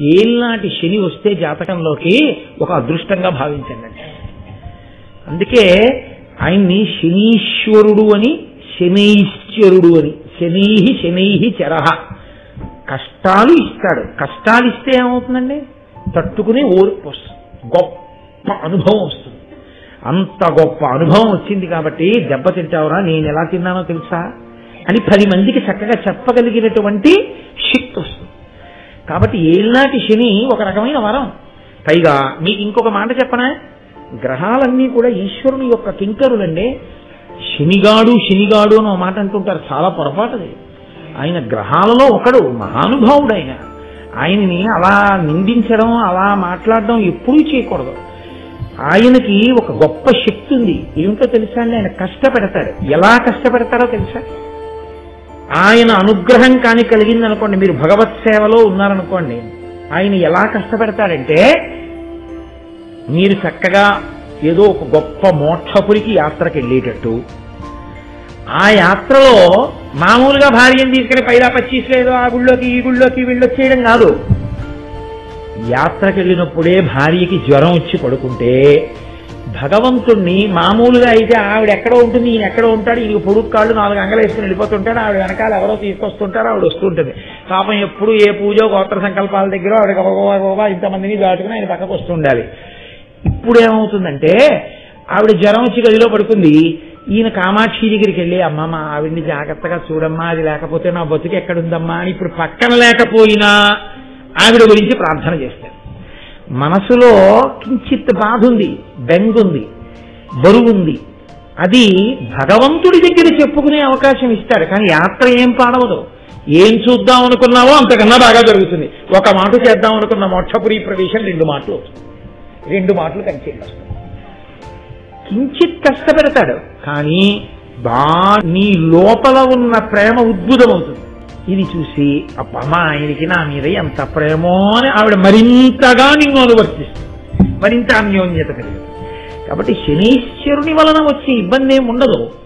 ఏళ్ళనాటి శని వస్తే జాతకంలోకి ఒక అదృష్టంగా భావించండి అంటే అందుకే ఆయన్ని శనీశ్వరుడు అని శనైశ్వరుడు అని శనై శనై చరహ కష్టాలు ఇస్తాడు కష్టాలు ఇస్తే ఏమవుతుందండి తట్టుకుని ఓర్పు వస్తుంది గొప్ప అనుభవం వస్తుంది అంత గొప్ప అనుభవం వచ్చింది కాబట్టి దెబ్బతింటావురా నేను ఎలా తిన్నానో తెలుసా అని పది మందికి చక్కగా చెప్పగలిగినటువంటి శక్తి వస్తుంది కాబట్టి ఏళ్ళనాటి శని ఒక రకమైన వరం పైగా మీకు ఇంకొక మాట చెప్పనా గ్రహాలన్నీ కూడా ఈశ్వరుని యొక్క కింకరులండి శనిగాడు శనిగాడు అని ఒక మాట అంటుంటారు చాలా పొరపాటు అది ఆయన గ్రహాలలో ఒకడు మహానుభావుడు ఆయన ఆయనని అలా నిందించడం అలా మాట్లాడడం ఎప్పుడూ చేయకూడదు ఆయనకి ఒక గొప్ప శక్తి ఉంది ఏమిటో తెలుసా అండి ఆయన కష్టపెడతాడు ఎలా కష్టపెడతాడో తెలుసా ఆయన అనుగ్రహం కాని కలిగింది అనుకోండి మీరు భగవత్ సేవలో ఉన్నారనుకోండి ఆయన ఎలా కష్టపెడతాడంటే మీరు చక్కగా ఏదో ఒక గొప్ప మోక్షపురికి యాత్రకి వెళ్ళేటట్టు ఆ యాత్రలో మామూలుగా భార్యను తీసుకుని పైలా పచ్చీస్ లేదో ఆ గుళ్ళోకి ఈ గుళ్ళోకి వీళ్ళు వచ్చేయడం కాదు యాత్రకి వెళ్ళినప్పుడే భార్యకి జ్వరం వచ్చి పడుకుంటే భగవంతుణ్ణి మామూలుగా అయితే ఆవిడ ఎక్కడో ఉంటుంది ఈయన ఎక్కడో ఉంటాడు ఈయన పొడుగు కాళ్ళు నాలుగు అంగలు వేసుకుని వెళ్ళిపోతుంటాడు ఆవిడ వెనకాల ఎవరో తీసుకొస్తుంటారు ఆవిడ వస్తుంటుంది పాపం ఎప్పుడు ఏ పూజో గోత్ర సంకల్పాల దగ్గర ఆవిడ గబగబా గబగబా ఇంతమందిని దాటుకుని ఆయన పక్కకు వస్తుండాలి ఇప్పుడు ఏమవుతుందంటే ఆవిడ జ్వరం వచ్చి గదిలో పడుకుంది ఈయన కామాక్షి దగ్గరికి వెళ్ళి అమ్మ మా ఆవిడ్ని జాగ్రత్తగా చూడమ్మా అది లేకపోతే నా బతుకు ఎక్కడుందమ్మా అని ఇప్పుడు పక్కన లేకపోయినా ఆవిడ గురించి ప్రార్థన చేస్తాడు మనసులో కించిత్ బాధ ఉంది బెంగుంది బరువుంది అది భగవంతుడి దగ్గర చెప్పుకునే అవకాశం ఇస్తాడు కానీ యాత్ర ఏం పాడవదు ఏం చూద్దాం అనుకున్నావో అంతకన్నా బాగా జరుగుతుంది ఒక మాట చేద్దాం అనుకున్న మోక్షపురి ప్రవేశం రెండు మాటలు అవుతుంది రెండు మాటలు కంచేది వస్తుంది కించిత్ కష్టపెడతాడు కానీ బా నీ లోపల ఉన్న ప్రేమ ఉద్భుతమవుతుంది ఇది చూసి అబ్బా ఆయనకి నా మీద ఎంత ప్రేమో అని ఆవిడ మరింతగా నిన్ను అనువర్తిస్తుంది మరింత అన్యోన్యత కలిగింది కాబట్టి శనీశ్వరుని వలన వచ్చే ఇబ్బంది ఏమి ఉండదు